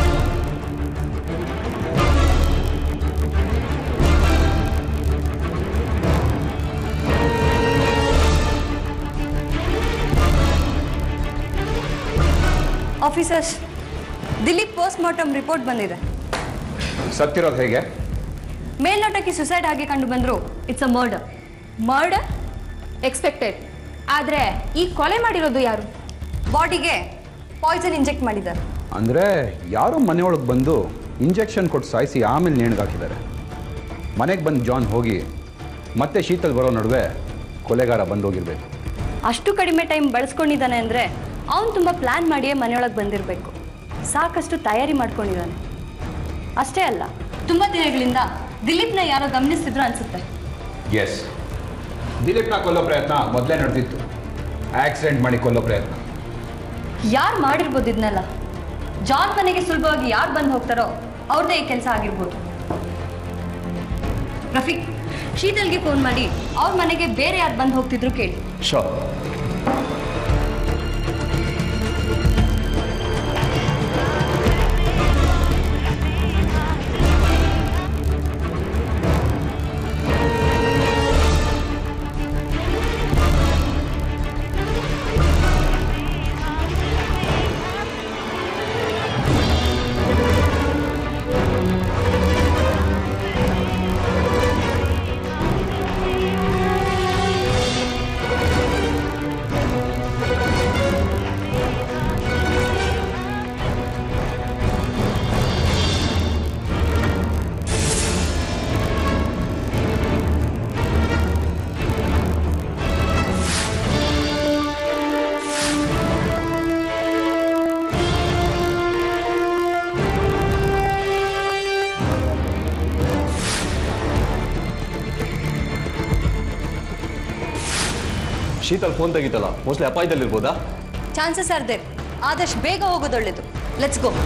officers Dilip post mortem report ಬಂದಿದೆ ಸತ್ತಿರೋದು ಹೇಗೆ ಮೇಲ್ನೋಟಕ್ಕೆ ಸುಸೈಡ್ ಆಗಿ ಕಂಡು ಬಂದ್ರು it's a murder murder expected ಆದರೆ ಈ ಕೊಲೆ ಮಾಡಿರೋದು ಯಾರು ಬಾಡಿಗೆ ಪಾಯ್ಸನ್ ಇಂಜೆಕ್ಟ್ ಮಾಡಿದ್ದಾರೆ ಅಂದರೆ ಯಾರೋ ಮನೆಯೊಳಗೆ ಬಂದು ಇಂಜೆಕ್ಷನ್ ಕೊಟ್ಟು ಸಾಯಿಸಿ ಆಮೇಲೆ ನೇಣಿಗಾಕಿದ್ದಾರೆ ಮನೆಗೆ ಬಂದು ಜಾನ್ ಹೋಗಿ ಮತ್ತೆ ಶೀತಲ್ ಬರೋ ನಡುವೆ ಕೊಲೆಗಾರ ಬಂದೋಗಿರ್ಬೇಕು ಅಷ್ಟು ಕಡಿಮೆ ಟೈಮ್ ಬಳಸ್ಕೊಂಡಿದ್ದಾನೆ ಅಂದರೆ ಅವನು ತುಂಬ ಪ್ಲ್ಯಾನ್ ಮಾಡಿಯೇ ಮನೆಯೊಳಗೆ ಬಂದಿರಬೇಕು ಸಾಕಷ್ಟು ತಯಾರಿ ಮಾಡ್ಕೊಂಡಿದ್ದಾನೆ ಅಷ್ಟೇ ಅಲ್ಲ ತುಂಬ ದಿನಗಳಿಂದ ದಿಲೀಪ್ನ ಯಾರೋ ಗಮನಿಸ್ತಿದ್ರು ಅನ್ಸುತ್ತೆ ಎಸ್ ದಿಲೀಪ್ನ ಕೊಲ್ಲೋ ಪ್ರಯತ್ನ ಮೊದಲೇ ನಡೆದಿತ್ತು ಆಕ್ಸಿಡೆಂಟ್ ಮಾಡಿ ಕೊಲ್ಲೋ ಪ್ರಯತ್ನ ಯಾರು ಮಾಡಿರ್ಬೋದು ಇದನ್ನೆಲ್ಲ ಜಾನ್ ಮನೆಗೆ ಸುಲಭವಾಗಿ ಯಾರು ಬಂದು ಹೋಗ್ತಾರೋ ಅವ್ರದ್ದೇ ಈ ಕೆಲಸ ಆಗಿರ್ಬೋದು ರಫೀಕ್ ಶೀತಲ್ಗೆ ಫೋನ್ ಮಾಡಿ ಅವ್ರ ಮನೆಗೆ ಬೇರೆ ಯಾರು ಬಂದು ಹೋಗ್ತಿದ್ರು ಕೇಳಿ ಶೋ ಶೀತಲ್ ಫೋನ್ ತೆಗಿತಲ್ಲ ಮೋಸ್ಟ್ಲಿ ಅಪಾಯದಲ್ಲಿರ್ಬೋದಾ ಚಾನ್ಸಸ್ ಆರ್ ದೇರ್ ಆದಷ್ಟು ಬೇಗ ಹೋಗೋದು ಒಳ್ಳೇದು ಲೆಟ್ಸ್ ಗೋ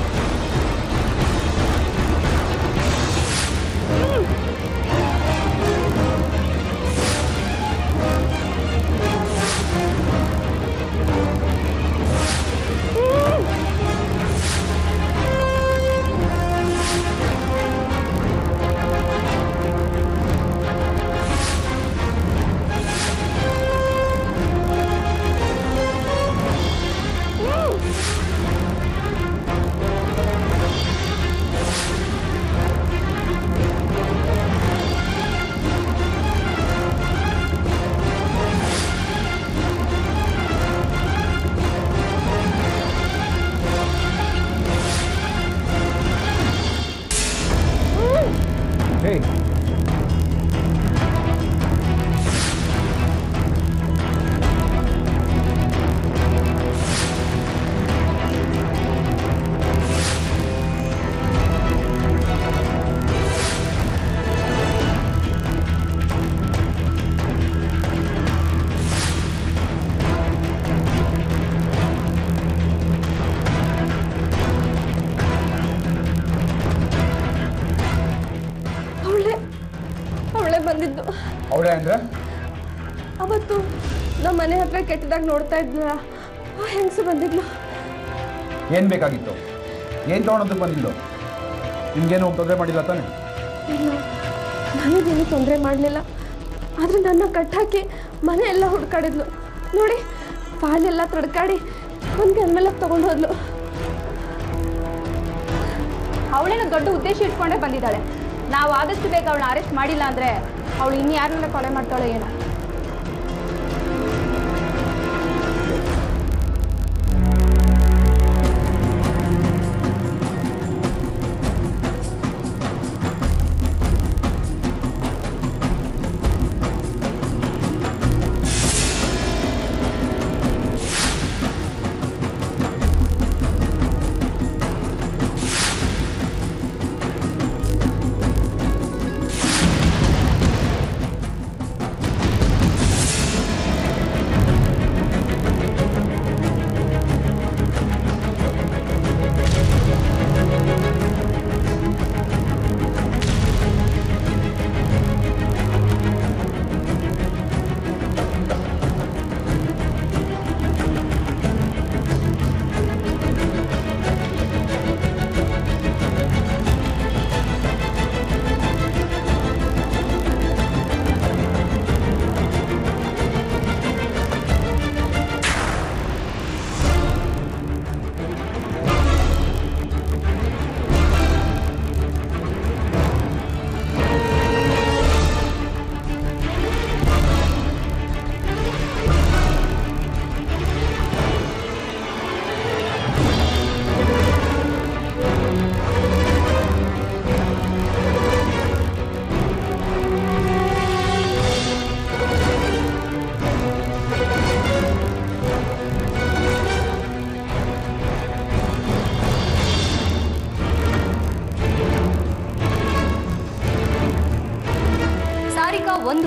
ಹೇ ಅವಳೆ ಅವಳೆ ಬಂದಿದ್ದು ಅವಳೇ ಅಂದರೆ ಅವತ್ತು ನಮ್ಮ ಮನೆ ಹತ್ರ ಕೆಟ್ಟದಾಗ ನೋಡ್ತಾ ಇದ್ನಲ್ಲ ಆ ಹೆಂಗಸು ಬಂದಿದ್ಲು ಏನು ಬೇಕಾಗಿತ್ತು ಏನು ತೊಗೊಳೋದಕ್ಕೆ ಬಂದಿದ್ದು ನಿಮ್ಗೇನು ತೊಂದರೆ ಮಾಡಿಲ್ಲ ತಾನೆ ಇಲ್ಲ ನನಗೇನು ತೊಂದರೆ ಮಾಡಲಿಲ್ಲ ಆದರೆ ನನ್ನ ಕಟ್ಟಾಕಿ ಮನೆ ಎಲ್ಲ ಹುಡ್ಕಾಡಿದ್ಲು ನೋಡಿ ಪಾಲೆಲ್ಲ ತಡ್ಕಾಡಿ ಒಂದು ಗನ್ಮೇಲೆ ತಗೊಂಡು ಹೋದ್ಲು ಅವಳೇನು ದೊಡ್ಡ ಉದ್ದೇಶ ಇಟ್ಕೊಂಡೇ ಬಂದಿದ್ದಾಳೆ ನಾವು ಆದಷ್ಟು ಬೇಗ ಅವಳನ್ನ ಅರೆಸ್ಟ್ ಮಾಡಿಲ್ಲ ಅಂದರೆ ಅವಳು ಇನ್ಯಾರನ್ನೆಲ್ಲ ಕೊಲೆ ಮಾಡ್ತಾಳೆ ಏನೋ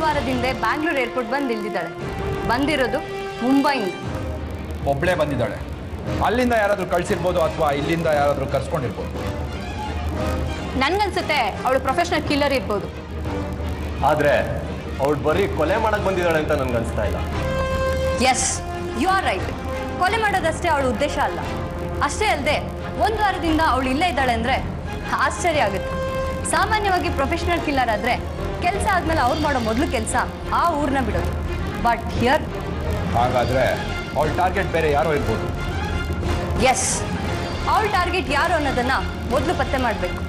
ವಾರದಿಂದ ಬ್ಯಾಂಗ್ಳೂರ್ ಏರ್ಪೋರ್ಟ್ ಬಂದು ಇಳ್ದಿದ್ದಾಳೆ ಬಂದಿರೋದು ಮುಂಬೈಯಿಂದ ಒಬ್ಬಳೇ ಬಂದಿದ್ದಾಳೆ ಅಲ್ಲಿಂದ ಯಾರಾದರೂ ಕಳಿಸಿರ್ಬೋದು ಅಥವಾ ಇಲ್ಲಿಂದ ಯಾರಾದರೂ ಕರ್ಸ್ಕೊಂಡಿರ್ಬೋದು ನನ್ಗನ್ಸುತ್ತೆ ಅವಳು ಪ್ರೊಫೆಷನಲ್ ಕಿಲ್ಲರ್ ಇರ್ಬೋದು ಆದ್ರೆ ಅವಳು ಬರೀ ಕೊಲೆ ಮಾಡಕ್ ಬಂದಿದ್ದಾಳೆ ಅಂತ ನನ್ಗೆ ಅನ್ಸ್ತಾ ಇಲ್ಲ ಎಸ್ ಯು ಆರ್ ರೈಟ್ ಕೊಲೆ ಮಾಡೋದಷ್ಟೇ ಅವಳ ಉದ್ದೇಶ ಅಲ್ಲ ಅಷ್ಟೇ ಅಲ್ಲದೆ ಒಂದು ವಾರದಿಂದ ಅವಳು ಇಲ್ಲೇ ಇದ್ದಾಳೆ ಅಂದರೆ ಆಶ್ಚರ್ಯ ಆಗುತ್ತೆ ಸಾಮಾನ್ಯವಾಗಿ ಪ್ರೊಫೆಷನಲ್ ಕಿಲ್ಲರ್ ಆದರೆ ಕೆಲಸ ಆದಮೇಲೆ ಅವ್ರು ಮಾಡೋ ಮೊದಲು ಕೆಲಸ ಆ ಊರನ್ನ ಬಿಡೋದು ಬಟ್ ಹಿಯರ್ ಹಾಗಾದ್ರೆ ಅವಳ ಟಾರ್ಗೆಟ್ ಬೇರೆ ಯಾರೋ ಇರ್ಬೋದು ಎಸ್ ಅವಳ ಟಾರ್ಗೆಟ್ ಯಾರು ಅನ್ನೋದನ್ನ ಮೊದಲು ಪತ್ತೆ ಮಾಡಬೇಕು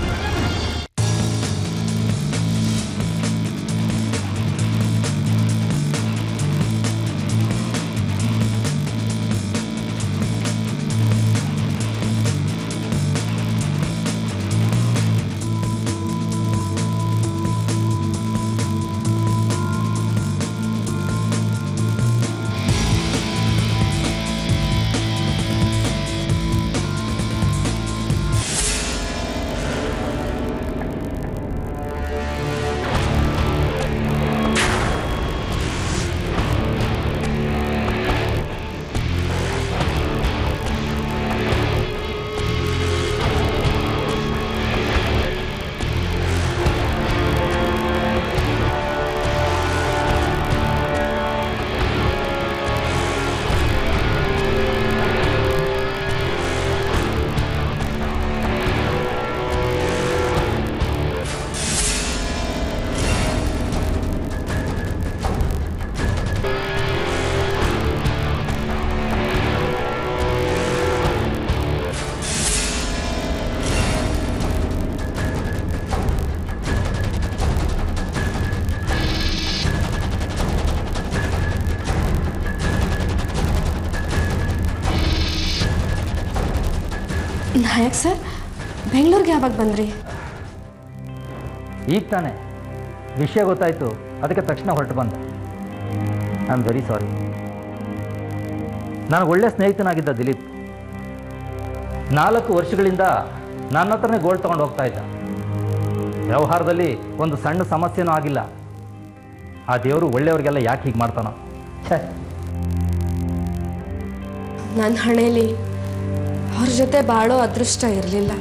ನಾಯಕ್ ಸರ್ ಬೆಂಗಳೂರಿಗೆ ಯಾವಾಗ ಬಂದ್ರಿ ಈಗ ತಾನೇ ವಿಷಯ ಗೊತ್ತಾಯಿತು ಅದಕ್ಕೆ ತಕ್ಷಣ ಹೊರಟು ಬಂದೆ ಐ ಆಮ್ ವೆರಿ ಸಾರಿ ನನಗೆ ಒಳ್ಳೆ ಸ್ನೇಹಿತನಾಗಿದ್ದ ದಿಲೀಪ್ ನಾಲ್ಕು ವರ್ಷಗಳಿಂದ ನನ್ನ ಹತ್ರನೇ ಗೋಲ್ಡ್ ತೊಗೊಂಡು ಹೋಗ್ತಾ ಇದ್ದ ವ್ಯವಹಾರದಲ್ಲಿ ಒಂದು ಸಣ್ಣ ಸಮಸ್ಯೆನೂ ಆಗಿಲ್ಲ ಆ ದೇವರು ಒಳ್ಳೆಯವ್ರಿಗೆಲ್ಲ ಯಾಕೆ ಹೀಗೆ ಮಾಡ್ತಾನೋ ಛೇ ನನ್ನ ಹಣೆಯಲ್ಲಿ ಅವ್ರ ಜೊತೆ ಬಾಳೋ ಅದೃಷ್ಟ ಇರಲಿಲ್ಲ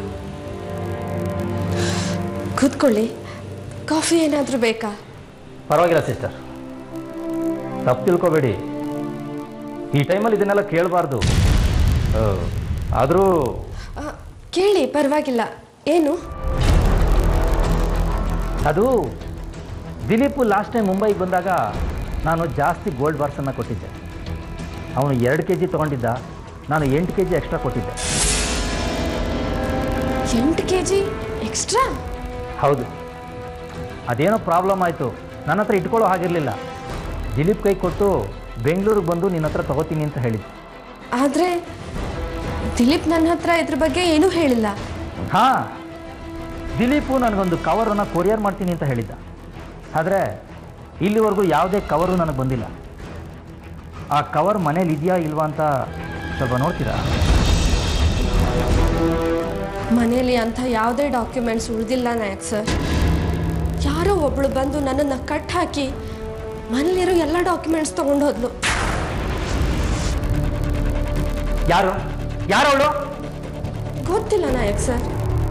ಕೂತ್ಕೊಳ್ಳಿ ಕಾಫಿ ಏನಾದರೂ ಬೇಕಾ ಪರವಾಗಿಲ್ಲ ಸಿಸ್ಟರ್ ತಪ್ಪು ತಿಳ್ಕೊಬೇಡಿ ಈ ಟೈಮಲ್ಲಿ ಇದನ್ನೆಲ್ಲ ಕೇಳಬಾರ್ದು ಆದರೂ ಆ, ಕೇಳಿ ಪರವಾಗಿಲ್ಲ ಏನು ಅದು ದಿಲೀಪು ಲಾಸ್ಟ್ ಟೈಮ್ ಮುಂಬೈಗೆ ಬಂದಾಗ ನಾನು ಜಾಸ್ತಿ ಗೋಲ್ಡ್ ಬಾರ್ಸನ್ನು ಕೊಟ್ಟಿದ್ದೆ ಅವನು ಎರಡು ಕೆ ಜಿ ತೊಗೊಂಡಿದ್ದ ನಾನು ಎಂಟು ಕೆ ಜಿ ಎಕ್ಸ್ಟ್ರಾ ಕೊಟ್ಟಿದ್ದೆ ಎಂಟು ಕೆ ಜಿ ಎಕ್ಸ್ಟ್ರಾ ಹೌದು ಅದೇನೋ ಪ್ರಾಬ್ಲಮ್ ಆಯಿತು ನನ್ನ ಹತ್ರ ಇಟ್ಕೊಳ್ಳೋ ಹಾಗಿರಲಿಲ್ಲ ದಿಲೀಪ್ ಕೈ ಕೊಟ್ಟು ಬೆಂಗಳೂರಿಗೆ ಬಂದು ನಿನ್ನ ಹತ್ರ ತಗೋತೀನಿ ಅಂತ ಹೇಳಿದ್ದೆ ಆದರೆ ದಿಲೀಪ್ ನನ್ನ ಹತ್ರ ಇದ್ರ ಬಗ್ಗೆ ಏನೂ ಹೇಳಿಲ್ಲ ಹಾಂ ದಿಲೀಪು ನನಗೊಂದು ಕವರನ್ನು ಕೊರಿಯರ್ ಮಾಡ್ತೀನಿ ಅಂತ ಹೇಳಿದ್ದ ಆದರೆ ಇಲ್ಲಿವರೆಗೂ ಯಾವುದೇ ಕವರು ನನಗೆ ಬಂದಿಲ್ಲ ಆ ಕವರ್ ಮನೇಲಿ ಇದೆಯಾ ಇಲ್ವಾ ಅಂತ ಸ್ವಲ್ಪ ನೋಡ್ತೀರಾ ಮನೇಲಿ ಅಂಥ ಯಾವುದೇ ಡಾಕ್ಯುಮೆಂಟ್ಸ್ ಉಳಿದಿಲ್ಲ ನಾಯಕ್ ಸರ್ ಯಾರೋ ಒಬ್ಳು ಬಂದು ನನ್ನನ್ನು ಕಟ್ ಹಾಕಿ ಮನೇಲಿರೋ ಎಲ್ಲ ಡಾಕ್ಯುಮೆಂಟ್ಸ್ ತೊಗೊಂಡು ಹೋದ್ಲು ಯಾರು ಯಾರು ಅವಳು ಗೊತ್ತಿಲ್ಲ ನಾಯಕ್ ಸರ್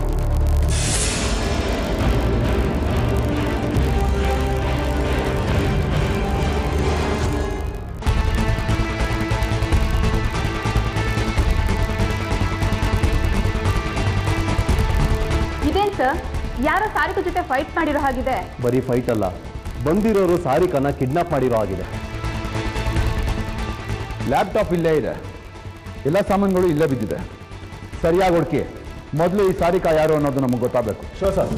ಇದೇನ್ ಸರ್ ಯಾರೋ ಸಾರಿಕ ಜೊತೆ ಫೈಟ್ ಮಾಡಿರೋ ಹಾಗಿದೆ ಬರೀ ಫೈಟ್ ಅಲ್ಲ ಬಂದಿರೋರು ಸಾರಿಕನ್ನ ಕಿಡ್ನಾಪ್ ಮಾಡಿರೋ ಆಗಿದೆ ಲ್ಯಾಪ್ಟಾಪ್ ಇಲ್ಲೇ ಇದೆ ಎಲ್ಲ ಸಾಮಾನುಗಳು ಇಲ್ಲೇ ಬಿದ್ದಿದೆ ಸರಿಯಾಗಿ ಹುಡುಕಿ ಮೊದಲು ಈ ಸಾರಿಕಾ ಯಾರು ಅನ್ನೋದು ನಮಗೆ ಗೊತ್ತಾಗಬೇಕು so sir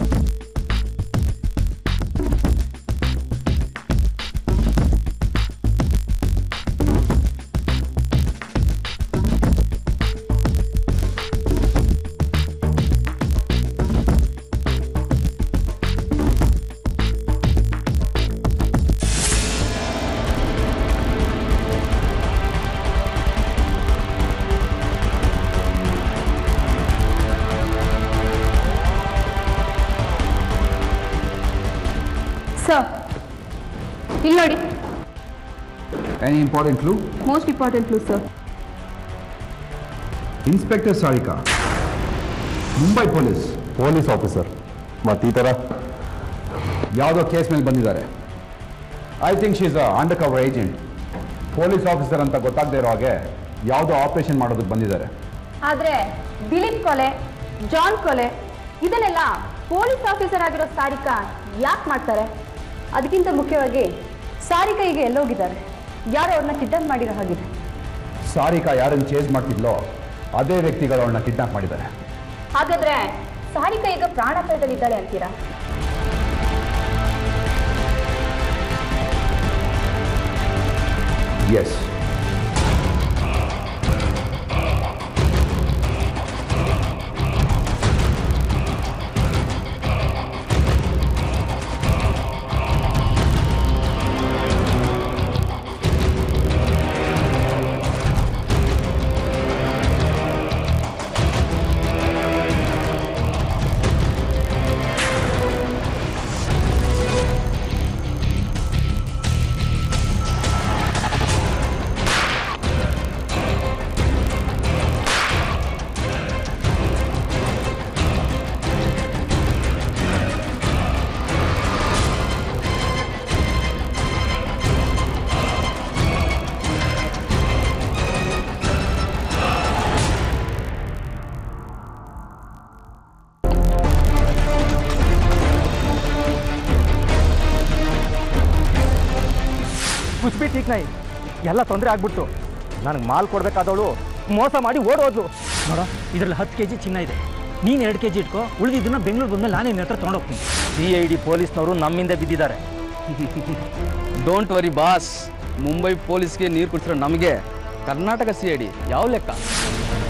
any important clue most important clue sir inspector Sarika Mumbai police police officer ಮತ್ತು ಈ ಥರ ಯಾವುದೋ ಕೇಸ್ ಮೇಲೆ ಬಂದಿದ್ದಾರೆ I think she's a undercover agent police officer ಅಂತ ಗೊತ್ತಾಗದೇ ಇರೋ ಹಾಗೆ ಯಾವುದೋ ಆಪರೇಷನ್ ಮಾಡೋದಕ್ಕೆ ಬಂದಿದ್ದಾರೆ ಆದ್ರೆ ದಿಲೀಪ್ ಕೊಲೆ ಜಾನ್ ಕೊಲೆ ಇದನ್ನೆಲ್ಲ ಪೊಲೀಸ್ ಆಫೀಸರ್ ಆಗಿರೋ ಸಾರಿಕಾ ಯಾಕೆ ಮಾಡ್ತಾರೆ ಅದಕ್ಕಿಂತ ಮುಖ್ಯವಾಗಿ ಸಾರಿಕಾ ಈಗ ಎಲ್ಲೋಗಿದ್ದಾರೆ ಯಾರೋ ಅವ್ರನ್ನ ಕಿಡ್ನಾಪ್ ಮಾಡಿರೋ ಹಾಗಿದೆ ಸಾರಿಕಾ ಯಾರನ್ನು ಚೇಸ್ ಮಾಡ್ತಿದ್ಲೋ ಅದೇ ವ್ಯಕ್ತಿಗಳು ಅವಳನ್ನ ಕಿಡ್ನಾಪ್ ಮಾಡಿದ್ದಾರೆ ಹಾಗಾದ್ರೆ ಸಾರಿಕಾ ಈಗ ಪ್ರಾಣಾಪಾಯದಲ್ಲಿದ್ದಾಳೆ ಅಂತೀರಾ ಎಸ್ ಕುಚ್ಬಿ ಟೀಕ್ ನೈ ಎಲ್ಲ ತೊಂದರೆ ಆಗ್ಬಿಡ್ತು ನನಗೆ ಮಾಲ್ ಕೊಡಬೇಕಾದವಳು ಮೋಸ ಮಾಡಿ ಓಡೋದ್ಲು ನೋಡ ಇದರಲ್ಲಿ ಹತ್ತು ಕೆ ಜಿ ಚಿನ್ನ ಇದೆ ನೀನು ಎರಡು ಕೆ ಜಿ ಇಟ್ಕೋ ಉಳಿದಿದ್ದನ್ನ ಬೆಂಗಳೂರು ಬಂದ್ಮೇಲೆ ನಾನೇ ನಿನ್ನ ಹತ್ರ ತೊಗೊಂಡೋಗ್ತೀನಿ ಸಿ ಐ ಡಿ ಪೊಲೀಸ್ನವರು ನಮ್ಮಿಂದ ಬಿದ್ದಿದ್ದಾರೆ ಡೋಂಟ್ ವರಿ ಬಾಸ್ ಮುಂಬೈ ಪೊಲೀಸ್ಗೆ ನೀರು ಕುಡಿಸಿರೋ ನಮಗೆ ಕರ್ನಾಟಕ ಸಿ ಐ ಡಿ ಯಾವ ಲೆಕ್ಕ